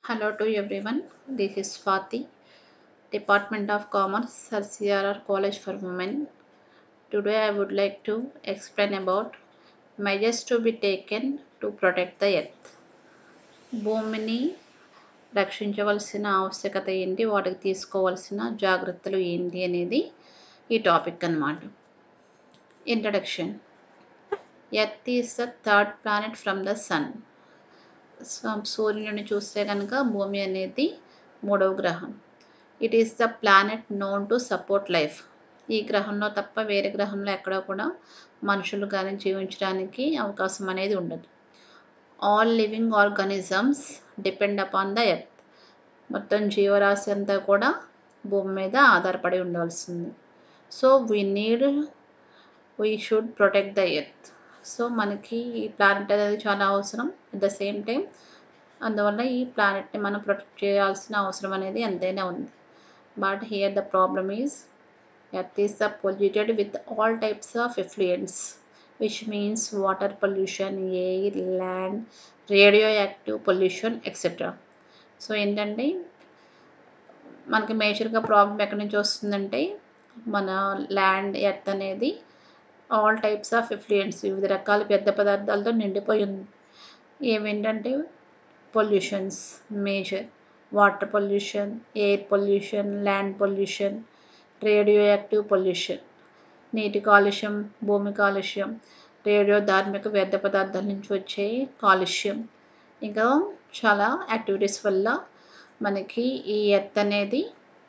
Hello to everyone. This is Swati, Department of Commerce, CRR College for Women. Today I would like to explain about measures to be taken to protect the earth. భూమిని రక్షించవలసిన ఆవశ్యకత ఏంటి వాటికి తీసుకోవాల్సిన జాగ్రత్తలు ఏంటి అనేది ఈ topic అన్నమాట introduction earth is the third planet from the sun సూర్యుని చూస్తే కనుక భూమి అనేది మూడవ గ్రహం it is the planet known to support life ఈ గ్రహంలో తప్ప వేరే గ్రహంలో ఎక్కడ కూడా మనుషులు కానీ జీవించడానికి అవకాశం అనేది ఉండదు all living organisms depend upon the earth మొత్తం జీవరాశి అంతా కూడా భూమి మీద ఆధారపడి ఉండవలసింది so we need we should protect the earth so మనకి ఈ ప్లానెట్ అనేది చాలా అవసరం అట్ ద సేమ్ టైం అందువల్ల ఈ ప్లానెట్ని మనం ప్రొటెక్ట్ చేయాల్సిన అవసరం అనేది ఎంతైనా ఉంది but here the problem is earth is the polluted with all types of effluents which means water pollution air land radioactive pollution etcetera so ఏంటంటే మనకి మేజర్గా ప్రాబ్లం ఎక్కడి నుంచి వస్తుందంటే మన ల్యాండ్ ఎర్త్ అనేది ఆల్ టైప్స్ ఆఫ్ ఎఫ్లుయెంట్స్ వివిధ రకాల వ్యర్థ పదార్థాలతో నిండిపోయి ఉంది ఏమేంటంటే pollutions major water pollution air pollution land pollution radioactive pollution నీటి కాలుష్యం భూమి కాలుష్యం రేడియో ధార్మిక వ్యర్థ పదార్థాల నుంచి వచ్చే కాలుష్యం ఇంకా చాలా యాక్టివిటీస్ వల్ల మనకి ఈ ఎర్త్ అనేది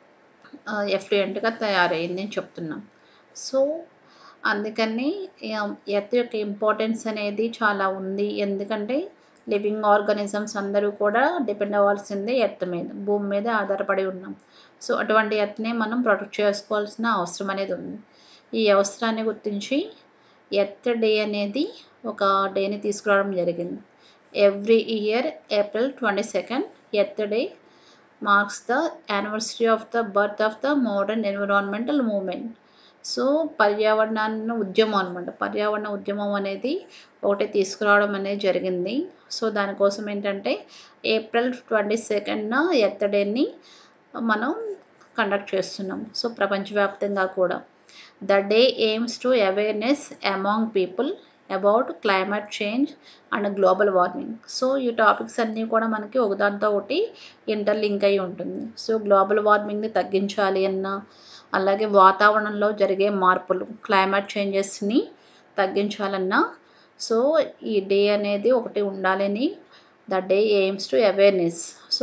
ఎఫ్లుయెంట్గా తయారైంది అని చెప్తున్నాం సో అందుకని ఎర్త్ యొక్క ఇంపార్టెన్స్ అనేది చాలా ఉంది ఎందుకంటే లివింగ్ ఆర్గానిజమ్స్ అందరూ కూడా డిపెండ్ అవ్వాల్సిందే ఎర్త్ మీద భూమి మీద ఆధారపడి ఉన్నాం సో అటువంటి ఎర్త్ని మనం ప్రొటెక్ట్ చేసుకోవాల్సిన అవసరం అనేది ఉంది ఈ అవసరాన్ని గుర్తించి ఎర్త్ డే అనేది ఒక డేని తీసుకురావడం జరిగింది every year April twenty second earth day marks the anniversary of the birth of the modern environmental movement so పర్యావరణాన్ని ఉద్యమం అనమాట పర్యావరణ ఉద్యమం అనేది ఒకటి తీసుకురావడం అనేది జరిగింది సో దానికోసం ఏంటంటే ఏప్రిల్ ట్వంటీ సెకండ్న ఎర్త్ డేని మనం కండక్ట్ చేస్తున్నాం సో ప్రపంచవ్యాప్తంగా కూడా the day aims to awareness among people about climate change and global warming so ఈ టాపిక్స్ అన్నీ కూడా మనకి ఒకదాంతో ఒకటి ఇంటర్లింక్ అయి ఉంటుంది సో గ్లోబల్ వార్మింగ్ని తగ్గించాలి అన్న అలాగే వాతావరణంలో జరిగే మార్పులు క్లైమేట్ చేంజెస్ని తగ్గించాలన్నా సో ఈ డే అనేది ఒకటి ఉండాలని the day aims to awareness so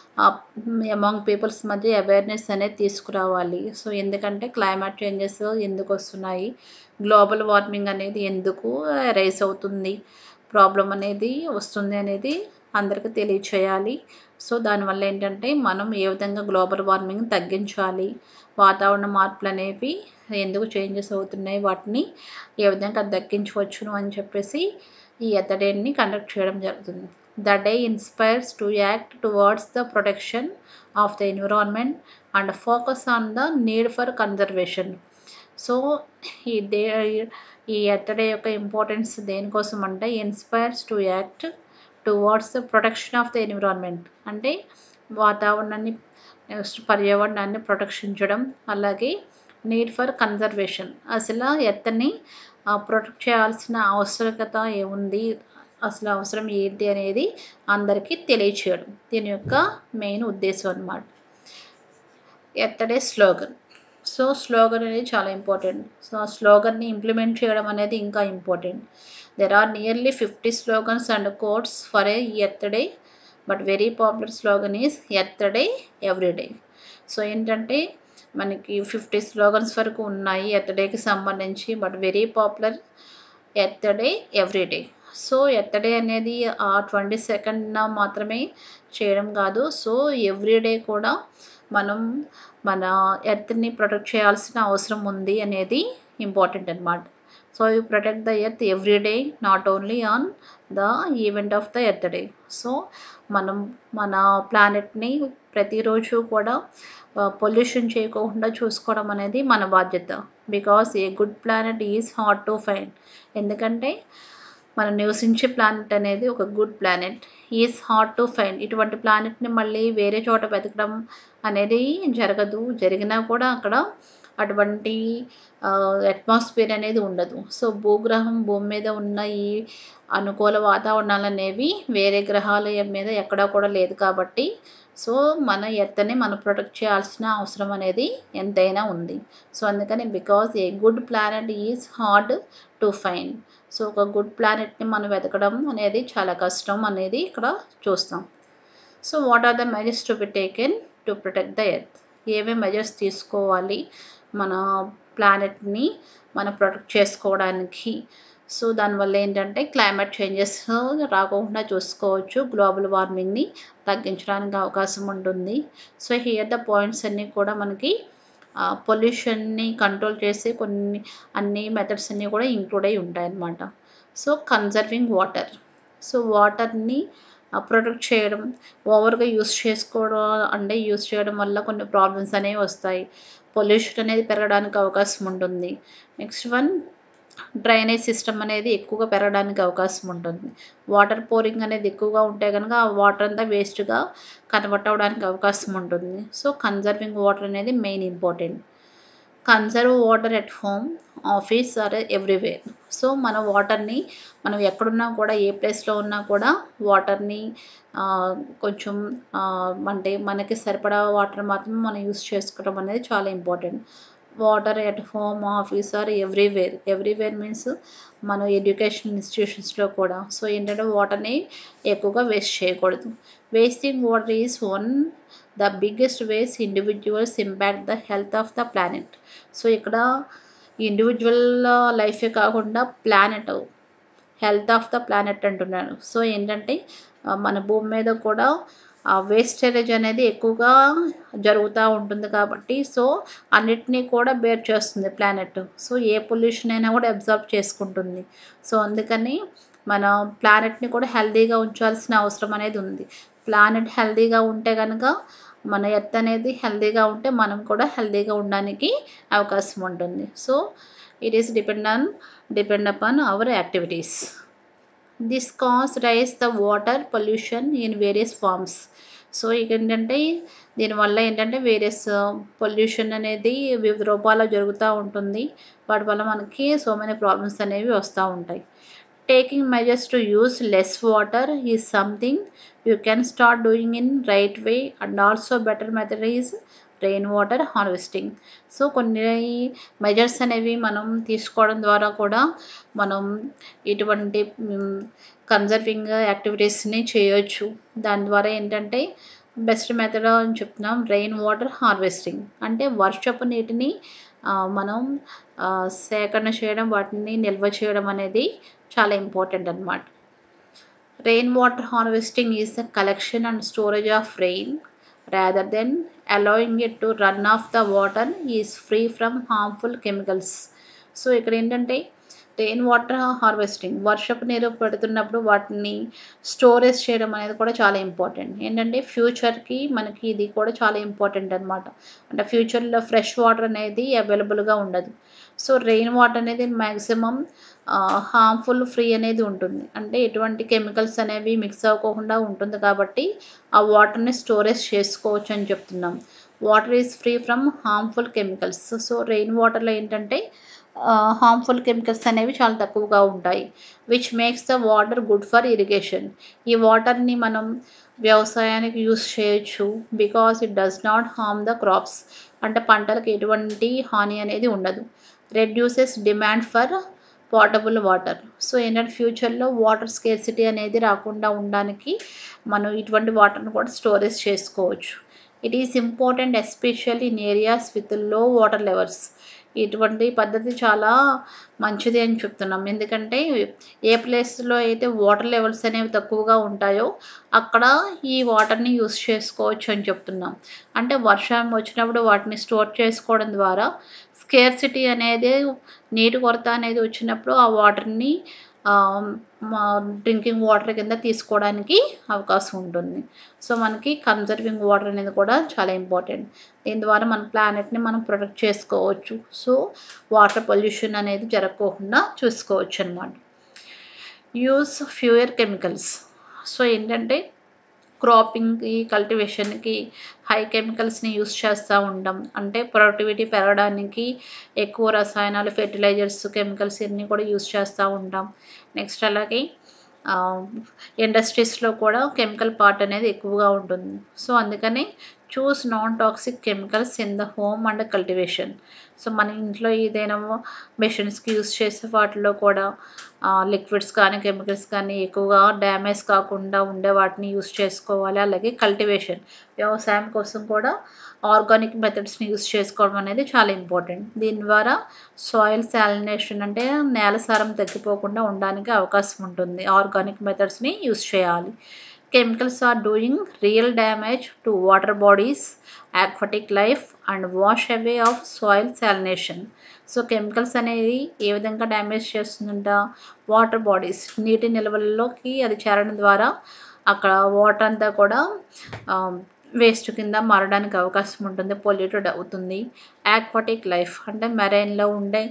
among peoples మధ్య అవేర్నెస్ అనేది తీసుకురావాలి సో ఎందుకంటే క్లైమేట్ చేంజెస్ ఎందుకు వస్తున్నాయి గ్లోబల్ వార్మింగ్ అనేది ఎందుకు రైస్ అవుతుంది ప్రాబ్లం అనేది వస్తుంది అనేది అందరికీ తెలియచేయాలి సో దానివల్ల ఏంటంటే మనం ఏ విధంగా గ్లోబల్ వార్మింగ్ తగ్గించాలి వాతావరణ మార్పులు అనేవి ఎందుకు చేంజెస్ అవుతున్నాయి వాటిని ఏ విధంగా దక్కించవచ్చును అని చెప్పేసి ఈ ఎత్తడేని కండక్ట్ చేయడం జరుగుతుంది the day inspires to act towards the protection of the environment and focus on the need for conservation so ఈ డే ఈ ఎత్తడే యొక్క ఇంపార్టెన్స్ దేనికోసం అంటే inspires to act towards the protection of the environment అంటే వాతావరణాన్ని పర్యావరణాన్ని ప్రొటెక్షించడం అలాగే need for conservation అసలు ఎత్తని ప్రొటెక్ట్ చేయాల్సిన ఆవశ్యకత ఏముంది అసలు అవసరం ఏంటి అనేది అందరికీ తెలియచేయడం దీని యొక్క మెయిన్ ఉద్దేశం అన్నమాట ఎత్తడే స్లోగన్ సో స్లోగన్ అనేది చాలా ఇంపార్టెంట్ సో ఆ స్లోగన్ని ఇంప్లిమెంట్ చేయడం అనేది ఇంకా important there are nearly fifty slogans and quotes for a earth day but very popular slogan is earth day every day so ఏంటంటే మనకి ఫిఫ్టీ స్లోగన్స్ వరకు ఉన్నాయి ఎర్త్ డేకి సంబంధించి but very popular earth day every day so earth day అనేది ఆ twenty సెకండ్న మాత్రమే చేయడం కాదు సో ఎవ్రీ డే కూడా మనం మన ఎర్త్ని ప్రొటెక్ట్ చేయాల్సిన అవసరం ఉంది అనేది ఇంపార్టెంట్ అనమాట so you protect the earth every day not only on the event of the earth day so మనం మన ప్లానెట్ని ప్రతిరోజు కూడా పొల్యూషన్ చేయకుండా చూసుకోవడం అనేది మన బాధ్యత because a good planet is hard to find ఎందుకంటే మనం నివసించే ప్లానెట్ అనేది ఒక good planet is hard to find ఇటువంటి ప్లానెట్ని మళ్ళీ వేరే చోట వెతకడం అనేది జరగదు జరిగినా కూడా అక్కడ అటువంటి అట్మాస్ఫియర్ అనేది ఉండదు సో భూగ్రహం భూమి మీద ఉన్న ఈ అనుకూల వాతావరణాలు అనేవి వేరే గ్రహాల మీద ఎక్కడా కూడా లేదు కాబట్టి సో మన ఎర్త్ని మనం ప్రొటెక్ట్ చేయాల్సిన అవసరం అనేది ఎంతైనా ఉంది సో అందుకని because a good planet is hard to find so ఒక గుడ్ ప్లానెట్ని మనం వెతకడం అనేది చాలా కష్టం అనేది ఇక్కడ చూస్తాం so what are the measures to be taken to protect the earth ఏమేమి మెజర్స్ తీసుకోవాలి మన ప్లానెట్ని మనం ప్రొటెక్ట్ చేసుకోవడానికి సో దానివల్ల ఏంటంటే క్లైమేట్ చేంజెస్ రాకుండా చూసుకోవచ్చు గ్లోబల్ వార్మింగ్ని తగ్గించడానికి అవకాశం ఉంటుంది సో హియర్ ద పాయింట్స్ అన్నీ కూడా మనకి పొల్యూషన్ని కంట్రోల్ చేసే కొన్ని అన్ని మెథడ్స్ అన్నీ కూడా ఇంక్లూడ్ అయి ఉంటాయి అన్నమాట సో కన్జర్వింగ్ వాటర్ సో వాటర్ని ప్రొటెక్ట్ చేయడం ఓవర్గా యూస్ చేసుకోవడం అంటే యూస్ చేయడం వల్ల కొన్ని ప్రాబ్లమ్స్ అనేవి వస్తాయి పొల్యూషన్ అనేది పెరగడానికి అవకాశం ఉంటుంది నెక్స్ట్ వన్ డ్రైనేజ్ సిస్టమ్ అనేది ఎక్కువగా పెరగడానికి అవకాశం ఉంటుంది వాటర్ పోరింగ్ అనేది ఎక్కువగా ఉంటే కనుక ఆ వాటర్ అంతా వేస్ట్గా కన్వర్ట్ అవ్వడానికి అవకాశం ఉంటుంది సో కన్జర్వింగ్ వాటర్ అనేది main important conserve water at home office or everywhere so మన వాటర్ని మనం ఎక్కడున్నా కూడా ఏ ప్లేస్లో ఉన్నా కూడా వాటర్ని కొంచెం అంటే మనకి సరిపడా వాటర్ మాత్రమే మనం యూస్ చేసుకోవడం అనేది చాలా important water at home office or everywhere everywhere means మన ఎడ్యుకేషన్ ఇన్స్టిట్యూషన్స్లో కూడా సో ఏంటంటే వాటర్ని ఎక్కువగా వేస్ట్ చేయకూడదు wasting water is one the biggest ways individuals impact the health of the planet so ఇక్కడ ఇండివిజువల్ లైఫే కాకుండా planet health of the planet అంటున్నాను సో ఏంటంటే మన భూమి మీద కూడా వేస్టేజ్ అనేది ఎక్కువగా జరుగుతూ ఉంటుంది కాబట్టి సో అన్నిటినీ కూడా బేర్ చేస్తుంది ప్లానెట్ సో ఏ పొల్యూషన్ అయినా కూడా అబ్జర్వ్ చేసుకుంటుంది సో అందుకని మన ప్లానెట్ని కూడా హెల్తీగా ఉంచాల్సిన అవసరం అనేది ఉంది ప్లానెట్ హెల్తీగా ఉంటే కనుక మన ఎర్త్ అనేది హెల్తీగా ఉంటే మనం కూడా హెల్తీగా ఉండడానికి అవకాశం ఉంటుంది so it is depend on depend upon our activities this cause rise the water pollution in various forms so ఇక ఏంటంటే దీనివల్ల ఏంటంటే వేరియస్ పొల్యూషన్ అనేది వివిధ రూపాల్లో జరుగుతూ ఉంటుంది వాటి వల్ల మనకి సో మెనీ ప్రాబ్లమ్స్ అనేవి వస్తూ ఉంటాయి taking measures to use less water is something you can start doing in right way and also better method is rain water harvesting so కొన్ని మెజర్స్ అనేవి మనం తీసుకోవడం ద్వారా కూడా మనం ఇటువంటి కన్జర్వింగ్ యాక్టివిటీస్ని చేయొచ్చు దాని ద్వారా ఏంటంటే బెస్ట్ మెథడ్ అని చెప్తున్నాం రెయిన్ వాటర్ హార్వెస్టింగ్ అంటే వర్షపు నీటిని మనం సేకరణ చేయడం వాటిని నిల్వ చేయడం అనేది చాలా ఇంపార్టెంట్ అనమాట rain water harvesting is the collection and storage of rain rather than allowing it to run off the water is free from harmful chemicals so ఇక్కడ ఏంటంటే రెయిన్ వాటర్ హార్వెస్టింగ్ వర్షపు నీరు పెడుతున్నప్పుడు వాటిని స్టోరేజ్ చేయడం అనేది కూడా చాలా ఇంపార్టెంట్ ఏంటంటే ఫ్యూచర్కి మనకి ఇది కూడా చాలా ఇంపార్టెంట్ అనమాట అంటే ఫ్యూచర్లో ఫ్రెష్ వాటర్ అనేది అవైలబుల్గా ఉండదు సో రెయిన్ వాటర్ అనేది మ్యాక్సిమం హార్మ్ఫుల్ ఫ్రీ అనేది ఉంటుంది అంటే ఎటువంటి కెమికల్స్ అనేవి మిక్స్ అవ్వకుండా ఉంటుంది కాబట్టి ఆ వాటర్ని స్టోరేజ్ చేసుకోవచ్చు అని చెప్తున్నాం water is free from harmful chemicals so rain వాటర్లో ఏంటంటే హార్మ్ఫుల్ కెమికల్స్ అనేవి చాలా తక్కువగా ఉంటాయి which makes the water good for irrigation ఈ వాటర్ని మనం వ్యవసాయానికి యూస్ చేయొచ్చు because it does not harm the crops అంటే పంటలకు ఎటువంటి హాని అనేది ఉండదు reduces demand for portable water so ఏంటంటే ఫ్యూచర్లో వాటర్ స్కేర్సిటీ అనేది రాకుండా ఉండడానికి మనం ఇటువంటి వాటర్ని కూడా స్టోరేజ్ చేసుకోవచ్చు it is important especially in areas with low water levels ఇటువంటి పద్ధతి చాలా మంచిది అని చెప్తున్నాం ఎందుకంటే ఏ ప్లేస్లో అయితే వాటర్ లెవెల్స్ అనేవి తక్కువగా ఉంటాయో అక్కడ ఈ వాటర్ని యూస్ చేసుకోవచ్చు అని చెప్తున్నాం అంటే వర్షం వచ్చినప్పుడు వాటిని స్టోర్ చేసుకోవడం ద్వారా స్కేర్సిటీ అనేది నీటి కొరత అనేది వచ్చినప్పుడు ఆ వాటర్ని డ్రింకింగ్ వాటర్ కింద తీసుకోవడానికి అవకాశం ఉంటుంది సో మనకి కన్జర్వింగ్ వాటర్ అనేది కూడా చాలా ఇంపార్టెంట్ దీని ద్వారా మన ప్లానెట్ని మనం ప్రొటెక్ట్ చేసుకోవచ్చు సో వాటర్ పొల్యూషన్ అనేది జరగకోకుండా చూసుకోవచ్చు అనమాట యూస్ ఫ్యూయర్ కెమికల్స్ సో ఏంటంటే క్రాపింగ్కి కల్టివేషన్కి హై కెమికల్స్ని యూస్ చేస్తూ ఉంటాం అంటే ప్రొడక్టివిటీ పెరగడానికి ఎక్కువ రసాయనాలు ఫెర్టిలైజర్స్ కెమికల్స్ ఇవన్నీ కూడా యూస్ చేస్తూ ఉంటాం నెక్స్ట్ అలాగే ఇండస్ట్రీస్లో కూడా కెమికల్ పార్ట్ అనేది ఎక్కువగా ఉంటుంది సో అందుకని choose non toxic chemicals in the home and cultivation so మన ఇంట్లో ఏదైనా మెషిన్స్కి యూస్ చేసే వాటిలో కూడా లిక్విడ్స్ కానీ కెమికల్స్ కానీ ఎక్కువగా డ్యామేజ్ కాకుండా ఉండే వాటిని యూస్ చేసుకోవాలి అలాగే కల్టివేషన్ వ్యవసాయం కోసం కూడా ఆర్గానిక్ మెథడ్స్ని యూస్ చేసుకోవడం అనేది చాలా ఇంపార్టెంట్ దీని ద్వారా సాయిల్ శాలినేషన్ అంటే నేల సారం తగ్గిపోకుండా ఉండడానికి అవకాశం ఉంటుంది ఆర్గానిక్ మెథడ్స్ని యూస్ చేయాలి chemicals are doing real damage to water bodies aquatic life and wash away of soil salinisation so chemicals అనేది ఏ విధంగా డ్యామేజ్ చేస్తుందంట వాటర్ బాడీస్ నీటి నిల్వల్లోకి అది చేరడం ద్వారా అక్కడ వాటర్ అంతా కూడా వేస్ట్ కింద మారడానికి అవకాశం ఉంటుంది పొల్యూటెడ్ అవుతుంది ఆక్వాటిక్ లైఫ్ అంటే మెరైన్లో ఉండే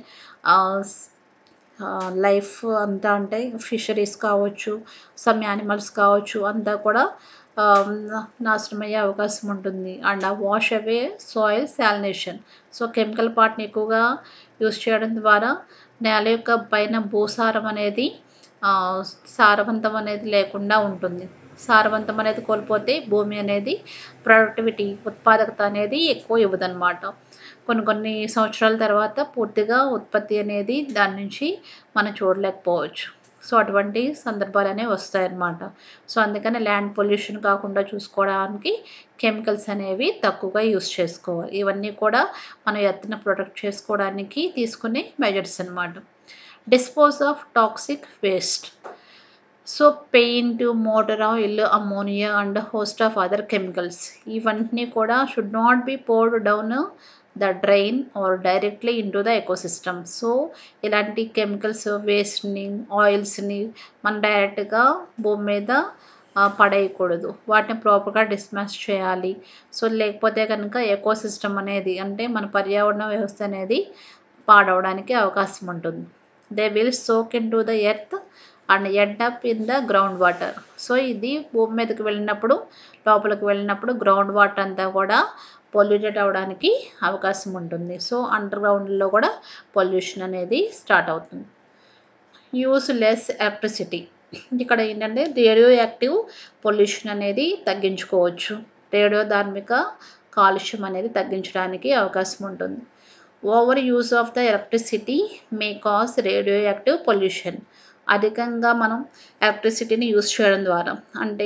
లైఫ్ అంతా అంటే ఫిషరీస్ కావచ్చు సమ్ యానిమల్స్ కావచ్చు అంతా కూడా నాశనం అయ్యే అవకాశం ఉంటుంది అండ్ ఆ wash away soil salinisation so chemical పార్ట్ని ఎక్కువగా యూస్ చేయడం ద్వారా నేల యొక్క పైన భూసారం అనేది సారవంతం అనేది లేకుండా ఉంటుంది సారవంతం అనేది కోల్పోతే భూమి అనేది ప్రొడక్టివిటీ ఉత్పాదకత అనేది ఎక్కువ ఇవ్వదన్నమాట కొన్ని కొన్ని సంవత్సరాల తర్వాత పూర్తిగా ఉత్పత్తి అనేది దాని నుంచి మనం చూడలేకపోవచ్చు సో అటువంటి సందర్భాలు అనేవి వస్తాయన్నమాట సో అందుకని ల్యాండ్ పొల్యూషన్ కాకుండా చూసుకోవడానికి కెమికల్స్ అనేవి తక్కువగా యూస్ చేసుకోవాలి ఇవన్నీ కూడా మనం ఎత్తున ప్రొటెక్ట్ చేసుకోవడానికి తీసుకునే మెజర్స్ అనమాట dispose of toxic waste so paint motor oil ammonia and host of other chemicals ఇవన్నీ కూడా should not be poured down the drain or directly into the ecosystem so ఇలాంటి కెమికల్స్ వేస్ట్ని ఆయిల్స్ని మనం డైరెక్ట్గా భూమి మీద పడేయకూడదు వాటిని ప్రాపర్గా డిస్మాస్ చేయాలి సో లేకపోతే కనుక ఎకోసిస్టమ్ అనేది అంటే మన పర్యావరణ వ్యవస్థ అనేది పాడవడానికి అవకాశం ఉంటుంది they will soak into the earth and end up in the ground water so ఇది భూమి మీదకి వెళ్ళినప్పుడు లోపలికి వెళ్ళినప్పుడు గ్రౌండ్ వాటర్ అంతా కూడా పొల్యూటెడ్ అవ్వడానికి అవకాశం ఉంటుంది సో అండర్ గ్రౌండ్లో కూడా పొల్యూషన్ అనేది స్టార్ట్ అవుతుంది యూస్ లెస్ ఎలక్ట్రిసిటీ ఇక్కడ ఏంటంటే రేడియో యాక్టివ్ పొల్యూషన్ అనేది తగ్గించుకోవచ్చు రేడియో ధార్మిక కాలుష్యం అనేది తగ్గించడానికి అవకాశం ఉంటుంది overuse of the electricity may cause radioactive pollution అధికంగా మనం ఎలక్ట్రిసిటీని యూస్ చేయడం ద్వారా అంటే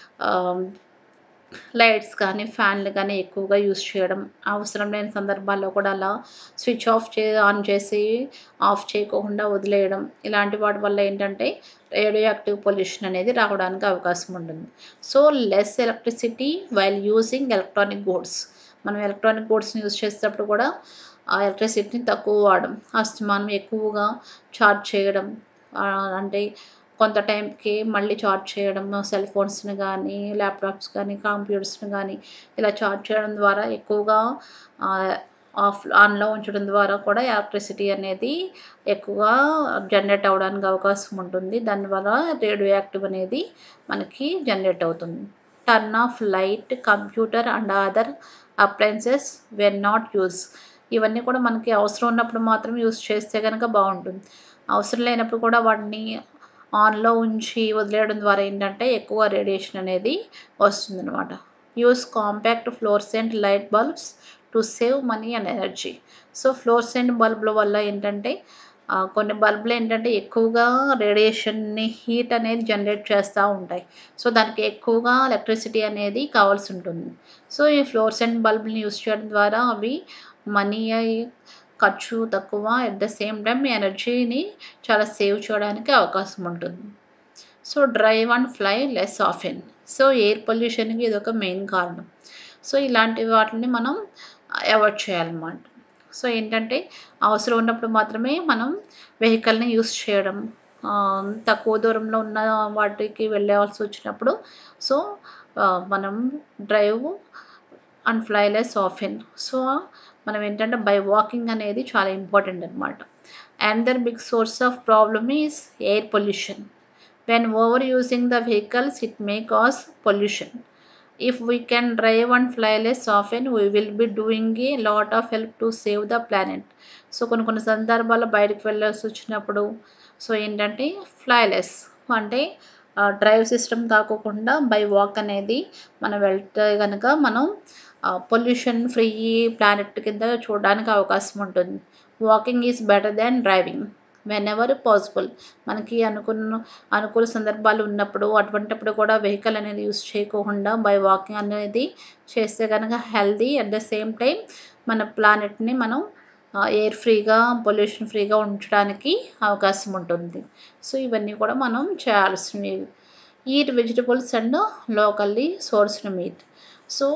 లైట్స్ కానీ ఫ్యాన్లు కానీ ఎక్కువగా యూస్ చేయడం అవసరం లేని సందర్భాల్లో కూడా అలా స్విచ్ ఆఫ్ చే ఆన్ చేసి ఆఫ్ చేయకుండా వదిలేయడం ఇలాంటి వాటి వల్ల ఏంటంటే రేడియో యాక్టివ్ పొల్యూషన్ అనేది రావడానికి అవకాశం ఉంటుంది so less electricity while using electronic goods మనం ఎలక్ట్రానిక్ గూడ్స్ని యూస్ చేసేటప్పుడు కూడా ఆ ఎలక్ట్రిసిటీని తక్కువ వాడడం అస్తమానం ఎక్కువగా ఛార్జ్ చేయడం అంటే కొంత టైంకి మళ్ళీ ఛార్జ్ చేయడం సెల్ ఫోన్స్ని కానీ ల్యాప్టాప్స్ కానీ కంప్యూటర్స్ని కానీ ఇలా ఛార్జ్ చేయడం ద్వారా ఎక్కువగా ఆఫ్ ఆన్లో ఉంచడం ద్వారా కూడా ఎలక్ట్రిసిటీ అనేది ఎక్కువగా జనరేట్ అవ్వడానికి అవకాశం ఉంటుంది దానివల్ల రేడియో యాక్టివ్ అనేది మనకి జనరేట్ అవుతుంది turn off light computer and other appliances when not use ఇవన్నీ కూడా మనకి అవసరం ఉన్నప్పుడు మాత్రం యూస్ చేస్తే కనుక బాగుంటుంది అవసరం లేనప్పుడు కూడా వాటిని ఆన్లో ఉంచి వదిలేయడం ద్వారా ఏంటంటే ఎక్కువ రేడియేషన్ అనేది వస్తుందన్నమాట use compact fluorescent light bulbs to save money and energy so fluorescent బల్బుల వల్ల ఏంటంటే కొన్ని బల్బులు ఏంటంటే ఎక్కువగా రేడియేషన్ని హీట్ అనేది జనరేట్ చేస్తూ ఉంటాయి సో దానికి ఎక్కువగా ఎలక్ట్రిసిటీ అనేది కావాల్సి ఉంటుంది సో ఈ ఫ్లోర్సెంట్ బల్బుని యూస్ చేయడం ద్వారా అవి మనీ ఖర్చు తక్కువ ఎట్ ద సేమ్ టైం ఎనర్జీని చాలా సేవ్ చేయడానికి అవకాశం ఉంటుంది so drive and fly less often so air పొల్యూషన్కి ఇది ఒక మెయిన్ కారణం సో ఇలాంటి వాటిని మనం అవాయిడ్ చేయాలన్నమాట సో ఏంటంటే అవసరం ఉన్నప్పుడు మాత్రమే మనం వెహికల్ని యూస్ చేయడం తక్కువ దూరంలో ఉన్న వాటికి వెళ్ళవలసి వచ్చినప్పుడు సో మనం drive and fly less often so మనం ఏంటంటే బై వాకింగ్ అనేది చాలా ఇంపార్టెంట్ అనమాట another big source of problem is air pollution when overusing the vehicles it may cause pollution if we can drive and fly less often we will be doing a lot of help to save the planet so కొన్ని కొన్ని సందర్భాల్లో బయటకు వెళ్ళాల్సి వచ్చినప్పుడు so ఏంటంటే fly less అంటే drive system కాకోకుండా by walk అనేది మనం వెళ్తే కనుక మనం పొల్యూషన్ ఫ్రీ ప్లానెట్ కింద చూడడానికి అవకాశం ఉంటుంది walking is better than driving whenever possible మనకి అనుకున్న అనుకూల సందర్భాలు ఉన్నప్పుడు అటువంటిప్పుడు కూడా వెహికల్ అనేది యూస్ చేయకోకుండా బై వాకింగ్ అనేది చేస్తే కనుక healthy at the same time మన ప్లానెట్ని మనం ఎయిర్ ఫ్రీగా పొల్యూషన్ ఫ్రీగా ఉంచడానికి అవకాశం ఉంటుంది సో ఇవన్నీ కూడా మనం చేయాల్సినవి eat vegetables and locally sourced meat so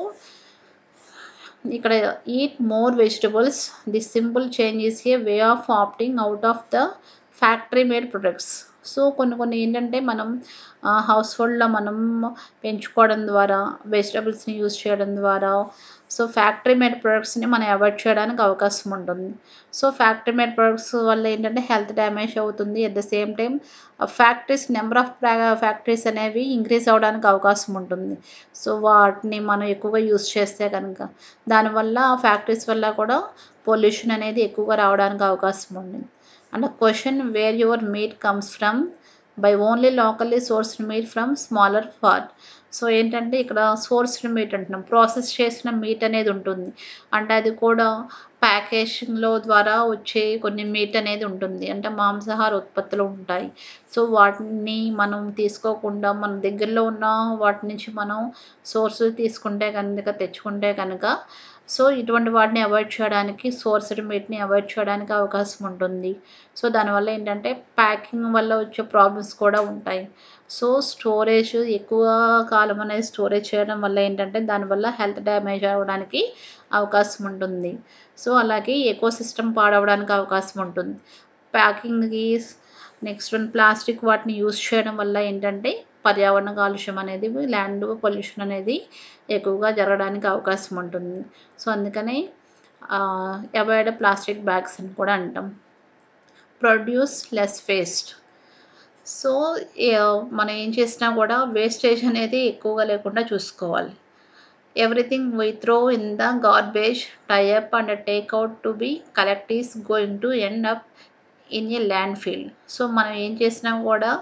ఇక్కడ eat more vegetables the simple change is a way of opting out of the factory made products so కొన్ని కొన్ని ఏంటంటే మనం హౌస్ హోల్డ్లో మనం పెంచుకోవడం ద్వారా వెజిటబుల్స్ని యూజ్ చేయడం ద్వారా సో ఫ్యాక్టరీ మేడ్ ప్రొడక్ట్స్ని మనం అవాయిడ్ చేయడానికి అవకాశం ఉంటుంది సో ఫ్యాక్టరీ మేడ్ ప్రొడక్ట్స్ వల్ల ఏంటంటే హెల్త్ డ్యామేజ్ అవుతుంది at the same time factories number of factories అనేవి ఇంక్రీజ్ అవ్వడానికి అవకాశం ఉంటుంది సో వాటిని మనం ఎక్కువగా యూజ్ చేస్తే కనుక దానివల్ల ఆ ఫ్యాక్టరీస్ వల్ల కూడా పొల్యూషన్ అనేది ఎక్కువగా రావడానికి అవకాశం ఉంది and question where your meat comes from buy only locally sourced meat from smaller farms so ఏంటంటే ఇక్కడ సోర్స్డ్ మీట్ అంటున్నాం ప్రాసెస్ చేసిన మీట్ అనేది ఉంటుంది అంటే అది కూడా ప్యాకేజింగ్లో ద్వారా వచ్చే కొన్ని మీట్ అనేది ఉంటుంది అంటే మాంసాహార ఉత్పత్తులు ఉంటాయి సో వాటిని మనం తీసుకోకుండా మన దగ్గరలో ఉన్న వాటి నుంచి మనం సోర్స్ తీసుకుంటే కనుక తెచ్చుకుంటే కనుక సో ఇటువంటి వాటిని అవాయిడ్ చేయడానికి సోర్స్డ్ మీట్ని అవాయిడ్ చేయడానికి అవకాశం ఉంటుంది సో దానివల్ల ఏంటంటే ప్యాకింగ్ వల్ల వచ్చే ప్రాబ్లమ్స్ కూడా ఉంటాయి సో స్టోరేజ్ ఎక్కువ కాలం అనేది స్టోరేజ్ చేయడం వల్ల ఏంటంటే దానివల్ల హెల్త్ డ్యామేజ్ అవ్వడానికి అవకాశం ఉంటుంది సో అలాగే ఎకో సిస్టమ్ పాడవడానికి అవకాశం ఉంటుంది ప్యాకింగ్కి నెక్స్ట్ వన్ ప్లాస్టిక్ వాటిని యూజ్ చేయడం వల్ల ఏంటంటే పర్యావరణ కాలుష్యం అనేది ల్యాండ్ పొల్యూషన్ అనేది ఎక్కువగా జరగడానికి అవకాశం ఉంటుంది సో అందుకని అవాయిడ్ ప్లాస్టిక్ బ్యాగ్స్ అని కూడా అంటాం ప్రొడ్యూస్ లెస్ వేస్ట్ సో మనం ఏం చేసినా కూడా వేస్టేజ్ అనేది ఎక్కువగా లేకుండా చూసుకోవాలి everything we throw in the garbage tie up and take out to be collect is going to end up in a landfill so మనం ఏం చేసినా కూడా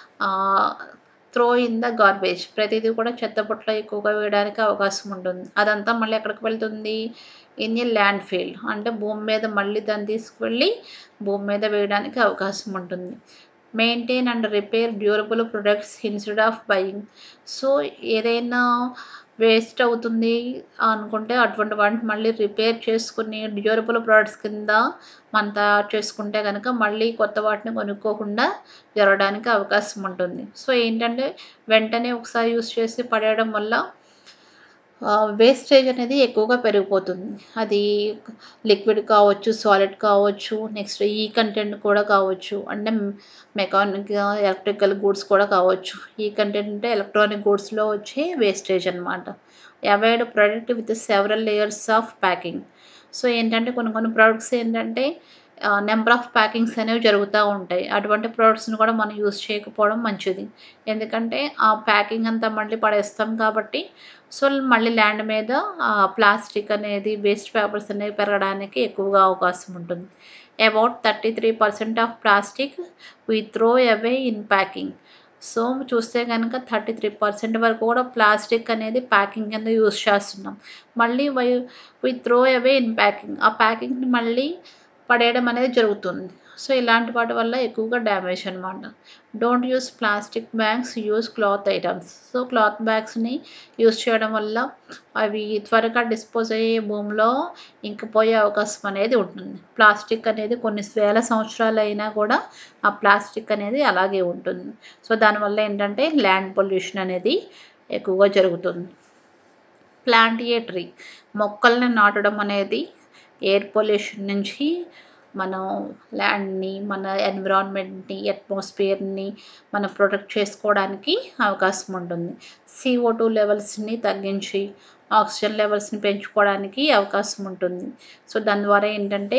త్రో ఇన్ ద గార్బేజ్ ప్రతిదీ కూడా చెత్తబుట్టలో ఎక్కువగా వేయడానికి అవకాశం ఉంటుంది అదంతా మళ్ళీ ఎక్కడికి వెళ్తుంది ఇన్ ఏ ల్యాండ్ ఫీల్డ్ అంటే భూమి మీద మళ్ళీ దాన్ని తీసుకువెళ్ళి భూమి మీద వేయడానికి అవకాశం ఉంటుంది maintain and repair durable products instead of buying so ఏదైనా వేస్ట్ అవుతుంది అనుకుంటే అటువంటి వాటిని మళ్ళీ రిపేర్ చేసుకుని డ్యూరబుల్ ప్రోడక్ట్స్ కింద మనం తయారు చేసుకుంటే కనుక మళ్ళీ కొత్త వాటిని కొనుక్కోకుండా జరగడానికి అవకాశం ఉంటుంది సో ఏంటంటే వెంటనే ఒకసారి యూస్ చేసి పడేయడం వల్ల వేస్టేజ్ అనేది ఎక్కువగా పెరిగిపోతుంది అది లిక్విడ్ కావచ్చు సాలిడ్ కావచ్చు నెక్స్ట్ ఈ కంటెంట్ కూడా కావచ్చు అంటే మెకానిక్ ఎలక్ట్రికల్ గూడ్స్ కూడా కావచ్చు ఈ కంటెంట్ అంటే ఎలక్ట్రానిక్ గూడ్స్లో వచ్చే వేస్టేజ్ అనమాట avoid product with several layers of packing so ఏంటంటే కొన్ని కొన్ని ప్రోడక్ట్స్ ఏంటంటే నెంబర్ ఆఫ్ ప్యాకింగ్స్ అనేవి జరుగుతూ ఉంటాయి అటువంటి ప్రోడక్ట్స్ని కూడా మనం యూస్ చేయకపోవడం మంచిది ఎందుకంటే ఆ ప్యాకింగ్ అంతా మళ్ళీ పడేస్తాం కాబట్టి సో మళ్ళీ ల్యాండ్ మీద ప్లాస్టిక్ అనేది వేస్ట్ పేపర్స్ అనేవి పెరగడానికి ఎక్కువగా అవకాశం ఉంటుంది about thirty three percent of plastic we throw away in packing so చూస్తే కనుక థర్టీ త్రీ పర్సెంట్ వరకు కూడా ప్లాస్టిక్ అనేది ప్యాకింగ్ కింద యూస్ చేస్తున్నాం మళ్ళీ why we throw away in packing ఆ ప్యాకింగ్ని మళ్ళీ పడేయడం అనేది జరుగుతుంది సో ఇలాంటి వాటి వల్ల ఎక్కువగా డ్యామేజ్ అనమాట don't use plastic bags use cloth items so cloth బ్యాగ్స్ని యూస్ చేయడం వల్ల అవి త్వరగా డిస్పోజ్ అయ్యే భూమిలో ఇంకిపోయే అవకాశం అనేది ఉంటుంది ప్లాస్టిక్ అనేది కొన్ని వేల సంవత్సరాలు అయినా కూడా ఆ ప్లాస్టిక్ అనేది అలాగే ఉంటుంది సో దానివల్ల ఏంటంటే ల్యాండ్ పొల్యూషన్ అనేది ఎక్కువగా జరుగుతుంది ప్లాంట్ ఏ ట్రీ మొక్కల్ని నాటడం అనేది ఎయిర్ పొల్యూషన్ నుంచి మనం ల్యాండ్ని మన ఎన్విరాన్మెంట్ని అట్మాస్ఫియర్ని మనం ప్రొటెక్ట్ చేసుకోవడానికి అవకాశం ఉంటుంది సిఓ టూ లెవెల్స్ని తగ్గించి ఆక్సిజన్ లెవెల్స్ని పెంచుకోవడానికి అవకాశం ఉంటుంది సో దాని ద్వారా ఏంటంటే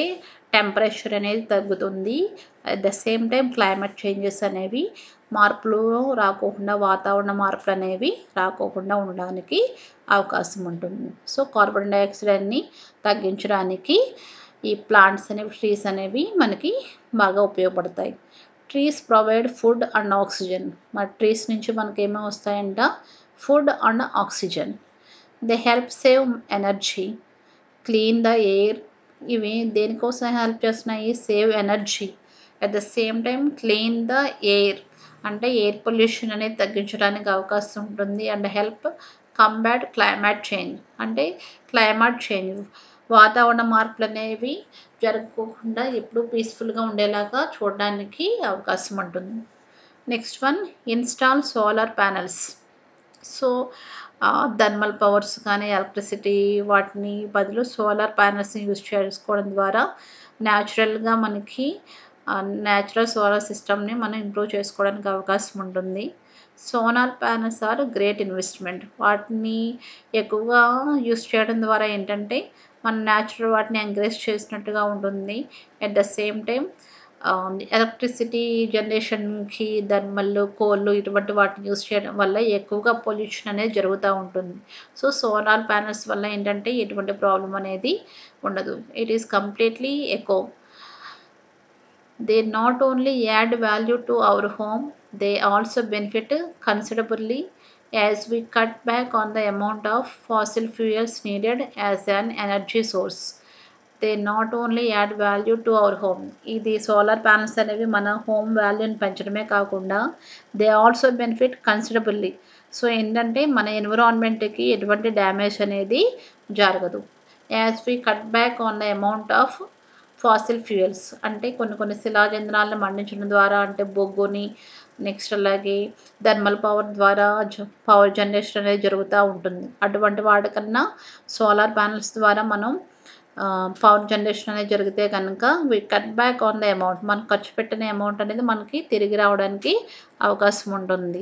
టెంపరేచర్ అనేది తగ్గుతుంది at the same time climate changes అనేవి మార్పులు రాకోకుండా వాతావరణ మార్పులు అనేవి రాకోకుండా ఉండడానికి అవకాశం ఉంటుంది సో కార్బన్ డైఆక్సైడ్ని తగ్గించడానికి ఈ ప్లాంట్స్ అనేవి ట్రీస్ అనేవి మనకి బాగా ఉపయోగపడతాయి trees provide food and oxygen మరి ట్రీస్ నుంచి మనకి ఏమేమి వస్తాయంట food and oxygen they help save energy clean the air ఇవి దేనికోసం హెల్ప్ చేస్తున్నాయి save energy at the same time clean the air అంటే ఎయిర్ పొల్యూషన్ అనేది తగ్గించడానికి అవకాశం ఉంటుంది and help combat climate change అంటే క్లైమేట్ చేంజ్ వాతావరణ మార్పులు అనేవి జరగకుండా ఎప్పుడు పీస్ఫుల్గా ఉండేలాగా చూడడానికి అవకాశం ఉంటుంది next one install solar panels so thermal powers కానీ ఎలక్ట్రిసిటీ వాటిని బదులు సోలార్ ప్యానల్స్ని యూజ్ చేసుకోవడం ద్వారా న్యాచురల్గా మనకి న్యాచురల్ సోలార్ సిస్టమ్ని మనం ఇంప్రూవ్ చేసుకోవడానికి అవకాశం ఉంటుంది solar panels are great investment వాటిని ఎక్కువగా యూస్ చేయడం ద్వారా ఏంటంటే మన న్యాచురల్ వాటిని ఎంకరేజ్ చేసినట్టుగా ఉంటుంది at the same time electricity జనరేషన్కి థర్మల్ కోళ్ళు ఇటువంటి వాటిని యూస్ చేయడం వల్ల ఎక్కువగా పొల్యూషన్ అనేది జరుగుతూ ఉంటుంది సో సోలార్ ప్యానల్స్ వల్ల ఏంటంటే ఎటువంటి ప్రాబ్లం అనేది ఉండదు it is completely eco they not only add value to our home they also benefit considerably as we cut back on the amount of fossil fuels needed as an energy source they not only add value to our home ఇది solar panels అనేవి మన home వాల్యూని పెంచడమే కాకుండా they also benefit considerably so ఏంటంటే మన ఎన్విరాన్మెంట్కి ఎటువంటి డ్యామేజ్ అనేది జరగదు as we cut back on the amount of fossil fuels అంటే కొన్ని కొన్ని శిలాజంధ్రాలను మండించడం ద్వారా అంటే బొగ్గుని నెక్స్ట్ అలాగే థర్మల్ పవర్ ద్వారా పవర్ జనరేషన్ అనేది జరుగుతూ ఉంటుంది అటువంటి వాటికన్నా సోలార్ ప్యానల్స్ ద్వారా మనం పవర్ జనరేషన్ అనేది జరిగితే కనుక we cut back on the amount మనం ఖర్చు పెట్టిన అమౌంట్ అనేది మనకి తిరిగి రావడానికి అవకాశం ఉంటుంది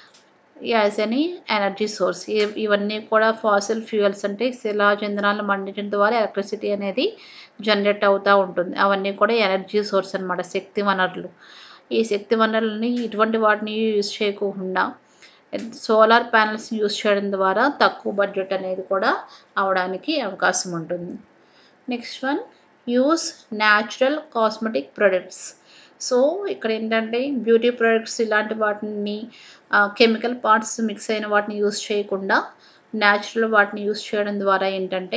యాజ్ ఎనీ ఎనర్జీ సోర్స్ ఇవన్నీ కూడా ఫాసిల్ ఫ్యూయల్స్ అంటే శిలాజంధ్రాలను మండించడం ద్వారా ఎలక్ట్రిసిటీ అనేది జనరేట్ అవుతూ ఉంటుంది అవన్నీ కూడా ఎనర్జీ సోర్స్ అనమాట శక్తి వనరులు ఈ శక్తి వనరులని ఇటువంటి వాటిని యూజ్ చేయకుండా సోలార్ ప్యానల్స్ని యూజ్ చేయడం ద్వారా తక్కువ బడ్జెట్ అనేది కూడా అవడానికి అవకాశం ఉంటుంది next one use natural cosmetic products so ఇక్కడ ఏంటంటే బ్యూటీ ప్రొడక్ట్స్ ఇలాంటి వాటిని కెమికల్ పార్ట్స్ మిక్స్ అయిన వాటిని యూస్ చేయకుండా న్యాచురల్ వాటిని యూస్ చేయడం ద్వారా ఏంటంటే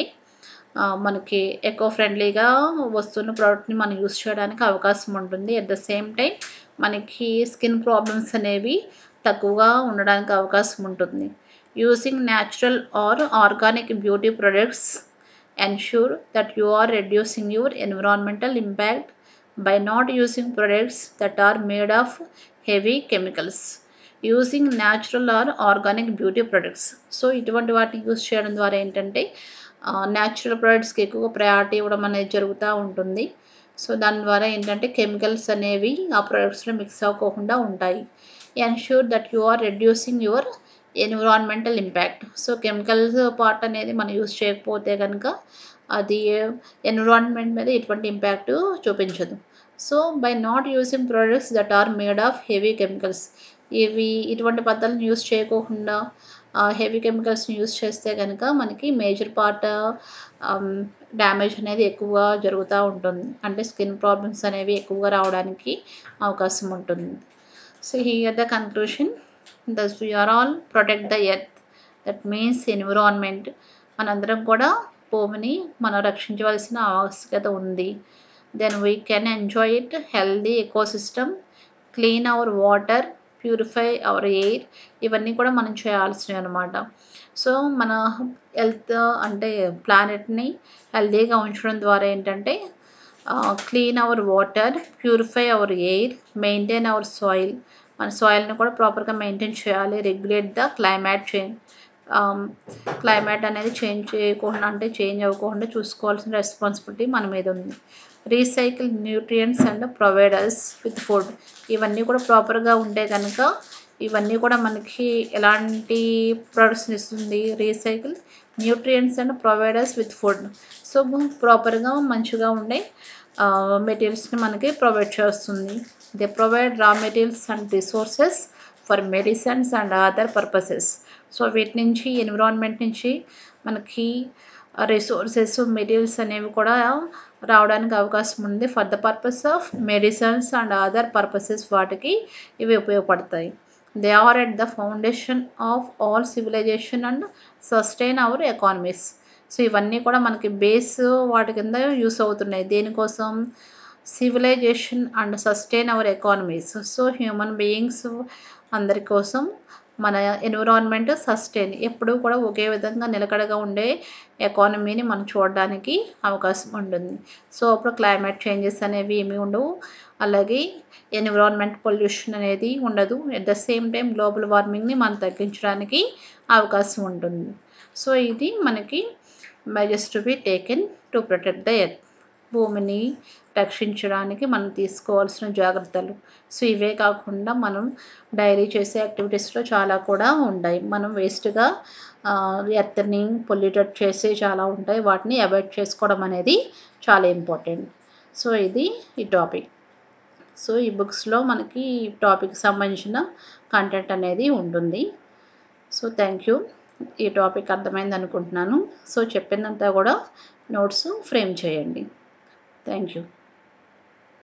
మనకి ఎకో ఫ్రెండ్లీగా వస్తున్న ప్రోడక్ట్ని మనం యూస్ చేయడానికి అవకాశం ఉంటుంది అట్ ద సేమ్ టైం మనకి స్కిన్ ప్రాబ్లమ్స్ అనేవి తక్కువగా ఉండడానికి అవకాశం ఉంటుంది using natural or organic beauty products ensure that you are reducing your environmental impact by not using products that are made of heavy chemicals using natural or organic beauty products so ఇటువంటి వాటిని use చేయడం ద్వారా ఏంటంటే natural ప్రొడక్ట్స్కి ఎక్కువ priority ఇవ్వడం అనేది జరుగుతూ ఉంటుంది సో దాని ద్వారా ఏంటంటే కెమికల్స్ అనేవి ఆ ప్రొడక్ట్స్లో మిక్స్ అవ్వకుండా ఉంటాయి ensure that you are reducing your environmental impact so chemicals part అనేది మనం యూస్ చేయకపోతే కనుక అది ఎన్విరాన్మెంట్ మీద ఎటువంటి ఇంపాక్ట్ చూపించదు so by not using products that are made of heavy chemicals ఇవి ఇటువంటి పద్ధతులను యూస్ చేయకోకుండా హెవీ కెమికల్స్ని యూస్ చేస్తే కనుక మనకి మేజర్ పార్ట్ డ్యామేజ్ అనేది ఎక్కువగా జరుగుతూ ఉంటుంది అంటే స్కిన్ ప్రాబ్లమ్స్ అనేవి ఎక్కువగా రావడానికి అవకాశం ఉంటుంది so here the conclusion thus we are all protect the earth that means environment మనందరం కూడా భూమిని మనం రక్షించవలసిన ఆవశ్యకత ఉంది then we can enjoy it healthy ecosystem clean our water purify our air ఇవన్నీ కూడా మనం చేయాల్సినవి అనమాట సో మన హెల్త్ అంటే ప్లానెట్ని హెల్దీగా ఉంచడం ద్వారా ఏంటంటే clean our water purify our air maintain our soil మన సాయిల్ని కూడా ప్రాపర్గా మెయింటైన్ చేయాలి regulate the climate change climate అనేది చేంజ్ చేయకుండా అంటే చేంజ్ అవ్వకుండా చూసుకోవాల్సిన రెస్పాన్సిబిలిటీ మన మీద ఉంది recycle nutrients and providers with food ఇవన్నీ కూడా ప్రాపర్గా ఉంటే కనుక ఇవన్నీ కూడా మనకి ఎలాంటి ప్రొడక్ట్స్ని ఇస్తుంది recycle nutrients and providers with food so ప్రాపర్గా మంచిగా ఉండే మెటీరియల్స్ని మనకి ప్రొవైడ్ చేస్తుంది they provide raw materials and resources for medicines and other purposes so వీటి నుంచి ఎన్విరాన్మెంట్ నుంచి మనకి రిసోర్సెస్ మెటీరియల్స్ అనేవి కూడా రావడానికి అవకాశం ఉంది for the purpose of medicines and other purposes వాటికి ఇవి ఉపయోగపడతాయి they are at the foundation of all civilisation and sustain our economies so ఇవన్నీ కూడా మనకి బేస్ వాటి కింద యూస్ అవుతున్నాయి దేనికోసం civilisation and sustain our economies so human beings అందరి కోసం మన ఎన్విరాన్మెంట్ సస్టైన్ ఎప్పుడూ కూడా ఒకే విధంగా నిలకడగా ఉండే ఎకానమీని మనం చూడడానికి అవకాశం ఉంటుంది సో అప్పుడు క్లైమేట్ చేంజెస్ అనేవి ఏమి ఉండవు అలాగే ఎన్విరాన్మెంట్ పొల్యూషన్ అనేది ఉండదు at the same time global వార్మింగ్ని మనం తగ్గించడానికి అవకాశం ఉంటుంది సో ఇది మనకి measures to be taken to protect the earth భూమిని రక్షించడానికి మనం తీసుకోవాల్సిన జాగ్రత్తలు సో ఇవే కాకుండా మనం డైలీ చేసే యాక్టివిటీస్లో చాలా కూడా ఉంటాయి మనం వేస్ట్గా ఎర్త్ని పొల్యూటెడ్ చేసి చాలా ఉంటాయి వాటిని అవాయిడ్ చేసుకోవడం అనేది చాలా ఇంపార్టెంట్ సో ఇది ఈ టాపిక్ సో ఈ బుక్స్లో మనకి ఈ టాపిక్ సంబంధించిన కంటెంట్ అనేది ఉంటుంది సో థ్యాంక్ యూ ఈ టాపిక్ అర్థమైంది అనుకుంటున్నాను సో చెప్పిందంతా కూడా నోట్స్ ఫ్రేమ్ చేయండి థ్యాంక్ యూ